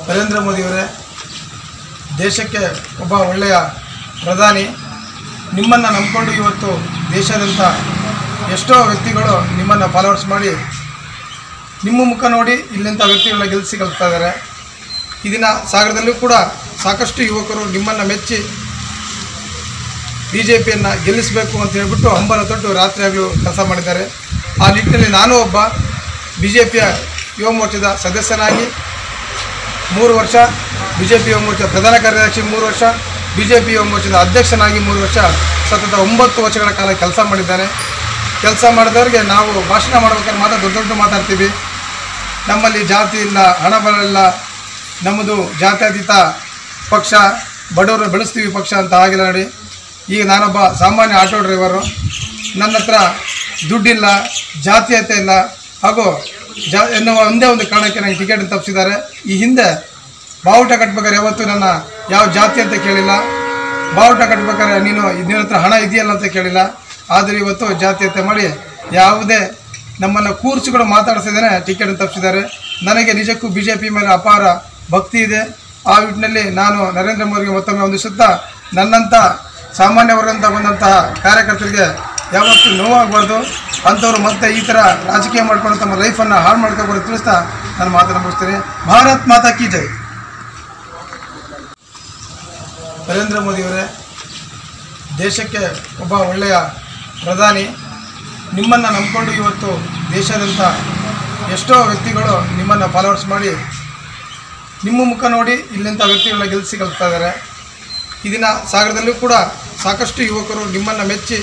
ನರೇಂದ್ರ ಮೋದಿಯವರೇ ದೇಶಕ್ಕೆ ಒಬ್ಬ ಒಳ್ಳೆಯ ಪ್ರಧಾನಿ ನಿಮ್ಮನ್ನು ನಂಬಿಕೊಂಡು ಇವತ್ತು ದೇಶಾದ್ಯಂತ ಎಷ್ಟೋ ವ್ಯಕ್ತಿಗಳು ನಿಮ್ಮನ್ನು ಫಾಲೋವರ್ಸ್ ಮಾಡಿ ನಿಮ್ಮ ಮುಖ ನೋಡಿ ಇಲ್ಲಿಂಥ ವ್ಯಕ್ತಿಗಳನ್ನ ಗೆಲ್ಲಿಸಿ ಕಲಿಸ್ತಾ ಇದ್ದಾರೆ ಈ ದಿನ ಸಾಗರದಲ್ಲೂ ಕೂಡ ಸಾಕಷ್ಟು ಯುವಕರು ನಿಮ್ಮನ್ನು ಮೆಚ್ಚಿ ಬಿ ಜೆ ಪಿಯನ್ನು ಗೆಲ್ಲಿಸಬೇಕು ಅಂತ ಹೇಳ್ಬಿಟ್ಟು ಹಂಬಲ ತೊಟ್ಟು ರಾತ್ರಿ ಆಗಲೂ ಕೆಲಸ ಮಾಡಿದ್ದಾರೆ ಆ ನಿಟ್ಟಿನಲ್ಲಿ ನಾನು ಒಬ್ಬ ಬಿ ಜೆ ಪಿಯ ಯುವ ಮೋರ್ಚಾದ ಸದಸ್ಯನಾಗಿ ಮೂರು ವರ್ಷ ಬಿ ಜೆ ಪಿ ಯುವ ಮೋರ್ಚಾ ಪ್ರಧಾನ ಕಾರ್ಯದರ್ಶಿ ಮೂರು ವರ್ಷ ಬಿ ಜೆ ಪಿ ಯುವ ಮೋರ್ಚಾದ ಅಧ್ಯಕ್ಷನಾಗಿ ಮೂರು ವರ್ಷ ಸತತ ಒಂಬತ್ತು ವರ್ಷಗಳ ಕಾಲ ಕೆಲಸ ಮಾಡಿದ್ದಾನೆ ಕೆಲಸ ಮಾಡಿದವ್ರಿಗೆ ನಾವು ಭಾಷಣ ಮಾಡ್ಬೇಕಾದ್ರೆ ಮಾತ್ರ ದೊಡ್ಡ ದೊಡ್ಡ ಮಾತಾಡ್ತೀವಿ ನಮ್ಮಲ್ಲಿ ಜಾತಿ ಇಲ್ಲ ಹಣ ಬಲ ಇಲ್ಲ ನಮ್ಮದು ಜಾತ್ಯತೀತ ಪಕ್ಷ ಬಡವರು ಬೆಳೆಸ್ತೀವಿ ಪಕ್ಷ ಅಂತ ಆಗಿಲ್ಲ ನೋಡಿ ಈಗ ನಾನೊಬ್ಬ ಸಾಮಾನ್ಯ ಆಟೋ ಡ್ರೈವರು ನನ್ನ ಹತ್ರ ದುಡ್ಡಿಲ್ಲ ಜಾತೀಯತೆ ಇಲ್ಲ ಹಾಗೂ ಜಾ ಎನ್ನುವ ಒಂದೇ ಒಂದು ಕಾರಣಕ್ಕೆ ನನಗೆ ಟಿಕೆಟ್ ತಪ್ಪಿಸಿದ್ದಾರೆ ಈ ಹಿಂದೆ ಬಾವುಟ ಕಟ್ಬೇಕಾದ್ರೆ ಯಾವತ್ತೂ ನನ್ನ ಯಾವ ಜಾತಿ ಅಂತ ಕೇಳಿಲ್ಲ ಬಾವುಟ ಕಟ್ಬೇಕಾದ್ರೆ ನೀನು ನಿನ್ನ ಹತ್ರ ಹಣ ಇದೆಯಲ್ಲ ಅಂತ ಕೇಳಿಲ್ಲ ಆದರೆ ಇವತ್ತು ಜಾತೀಯತೆ ಮಾಡಿ ಯಾವುದೇ ನಮ್ಮನ್ನು ಕೂರಿಸಿಕೊಂಡು ಮಾತಾಡಿಸಿದ್ದೇನೆ ಟಿಕೆಟ್ ತಪ್ಪಿಸಿದ್ದಾರೆ ನನಗೆ ನಿಜಕ್ಕೂ ಬಿ ಜೆ ಪಿ ಮೇಲೆ ಅಪಾರ ಭಕ್ತಿ ಇದೆ ಆ ನಿಟ್ಟಿನಲ್ಲಿ ನಾನು ನರೇಂದ್ರ ಮೋದಿಗೆ ಮತ್ತೊಮ್ಮೆ ವಂದಿಸುತ್ತಾ ನನ್ನಂಥ ಸಾಮಾನ್ಯ ವರ್ಗದಿಂದ ಬಂದಂತಹ ಕಾರ್ಯಕರ್ತರಿಗೆ ಯಾವತ್ತೂ ನೋವಾಗಬಾರ್ದು ಅಂಥವ್ರು ಮತ್ತೆ ಈ ಥರ ರಾಜಕೀಯ ಮಾಡ್ಕೊಂಡು ತಮ್ಮ ಲೈಫನ್ನು ಹಾಳು ಮಾಡ್ಕೊಬಾರ್ದು ತಿಳಿಸ್ತಾ ನಾನು ಮಾತನ್ನು ಮುಗಿಸ್ತೀನಿ ಭಾರತ್ ಮಾತಾ ಕಿ ಜೈ ನರೇಂದ್ರ ಮೋದಿಯವರೇ ದೇಶಕ್ಕೆ ಒಬ್ಬ ಒಳ್ಳೆಯ ಪ್ರಧಾನಿ ನಿಮ್ಮನ್ನು ನಂಬಿಕೊಂಡು ಇವತ್ತು ದೇಶಾದ್ಯಂತ ಎಷ್ಟೋ ವ್ಯಕ್ತಿಗಳು ನಿಮ್ಮನ್ನು ಫಾಲೋವರ್ಸ್ ಮಾಡಿ ನಿಮ್ಮ ಮುಖ ನೋಡಿ ಇಲ್ಲಿಂಥ ವ್ಯಕ್ತಿಗಳನ್ನ ಗೆಲ್ಲಿಸಿ ಕಲಿಸ್ತಾ ಇದ್ದಾರೆ ಈ ದಿನ ಸಾಗರದಲ್ಲೂ ಕೂಡ ಸಾಕಷ್ಟು ಯುವಕರು ನಿಮ್ಮನ್ನು ಮೆಚ್ಚಿ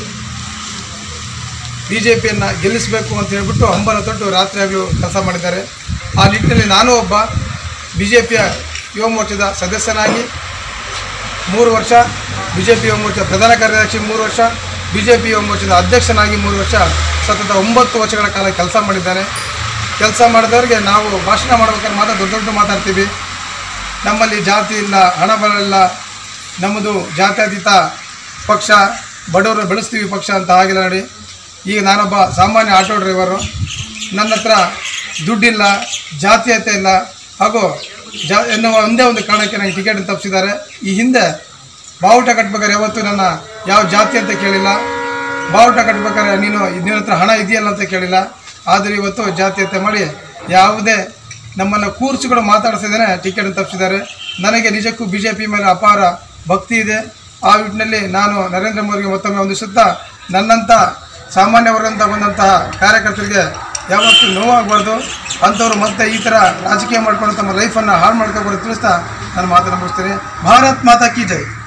ಬಿ ಜೆ ಪಿಯನ್ನು ಗೆಲ್ಲಿಸಬೇಕು ಅಂತ ಹೇಳ್ಬಿಟ್ಟು ಹಂಬಲ ತೊಟ್ಟು ರಾತ್ರಿ ಆಗಲೂ ಕೆಲಸ ಮಾಡಿದ್ದಾರೆ ಆ ನಿಟ್ಟಿನಲ್ಲಿ ನಾನು ಒಬ್ಬ ಬಿ ಜೆ ಪಿಯ ಯುವ ಮೋರ್ಚಾದ ಸದಸ್ಯನಾಗಿ ಮೂರು ವರ್ಷ ಬಿ ಜೆ ಪಿ ಯುವ ಮೋರ್ಚಾ ಪ್ರಧಾನ ಕಾರ್ಯದರ್ಶಿ ಮೂರು ವರ್ಷ ಬಿ ಜೆ ಪಿ ಯುವ ಮೋರ್ಚಾದ ಅಧ್ಯಕ್ಷನಾಗಿ ಮೂರು ವರ್ಷ ಸತತ ಒಂಬತ್ತು ವರ್ಷಗಳ ಕಾಲ ಕೆಲಸ ಮಾಡಿದ್ದಾನೆ ಕೆಲಸ ಮಾಡಿದವ್ರಿಗೆ ನಾವು ಭಾಷಣ ಮಾಡ್ಬೇಕಾದ್ರೆ ಮಾತ್ರ ದೊಡ್ಡ ದೊಡ್ಡ ಮಾತಾಡ್ತೀವಿ ನಮ್ಮಲ್ಲಿ ಜಾತಿ ಇಲ್ಲ ಹಣ ಬಲ ಇಲ್ಲ ನಮ್ಮದು ಜಾತ್ಯತೀತ ಪಕ್ಷ ಬಡವರು ಬೆಳೆಸ್ತೀವಿ ಪಕ್ಷ ಅಂತ ಆಗಿಲ್ಲ ನೋಡಿ ಈಗ ನಾನೊಬ್ಬ ಸಾಮಾನ್ಯ ಆಟೋ ಡ್ರೈವರು ನನ್ನ ಹತ್ರ ದುಡ್ಡಿಲ್ಲ ಜಾತೀಯತೆ ಇಲ್ಲ ಹಾಗೂ ಜಾ ಎನ್ನುವ ಒಂದೇ ಒಂದು ಕಾರಣಕ್ಕೆ ನನಗೆ ಟಿಕೆಟ್ ತಪ್ಪಿಸಿದ್ದಾರೆ ಈ ಹಿಂದೆ ಬಾವುಟ ಕಟ್ಬೇಕಾದ್ರೆ ಯಾವತ್ತೂ ನನ್ನ ಯಾವ ಜಾತಿ ಅಂತ ಕೇಳಿಲ್ಲ ಬಾವುಟ ಕಟ್ಬೇಕಾದ್ರೆ ನೀನು ನಿನ್ನ ಹತ್ರ ಹಣ ಇದೆಯಲ್ಲ ಅಂತ ಕೇಳಿಲ್ಲ ಆದರೆ ಇವತ್ತು ಜಾತೀಯತೆ ಮಾಡಿ ಯಾವುದೇ ನಮ್ಮನ್ನು ಕೂರಿಸಿಕೊಂಡು ಮಾತಾಡಿಸಿದ್ದೇನೆ ಟಿಕೆಟ್ ತಪ್ಪಿಸಿದ್ದಾರೆ ನನಗೆ ನಿಜಕ್ಕೂ ಬಿ ಜೆ ಪಿ ಮೇಲೆ ಅಪಾರ ಭಕ್ತಿ ಇದೆ ಆ ನಿಟ್ಟಿನಲ್ಲಿ ನಾನು ನರೇಂದ್ರ ಮೋದಿಗೆ ಮತ್ತೊಮ್ಮೆ ವಂದಿಸುತ್ತಾ ನನ್ನಂಥ ಸಾಮಾನ್ಯ ವರ್ಗದಿಂದ ಬಂದಂತಹ ಕಾರ್ಯಕರ್ತರಿಗೆ ಯಾವತ್ತೂ ನೋವಾಗಬಾರ್ದು ಅಂಥವ್ರು ಮತ್ತೆ ಈ ಥರ ರಾಜಕೀಯ ಮಾಡ್ಕೊಂಡು ತಮ್ಮ ಲೈಫನ್ನು ಹಾಳು ಮಾಡ್ಕೊಬಾರ್ದು ತಿಳಿಸ್ತಾ ನಾನು ಮಾತನ್ನು ಮುಗಿಸ್ತೀನಿ ಭಾರತ್ ಮಾತಾ ಕಿ ಜೈ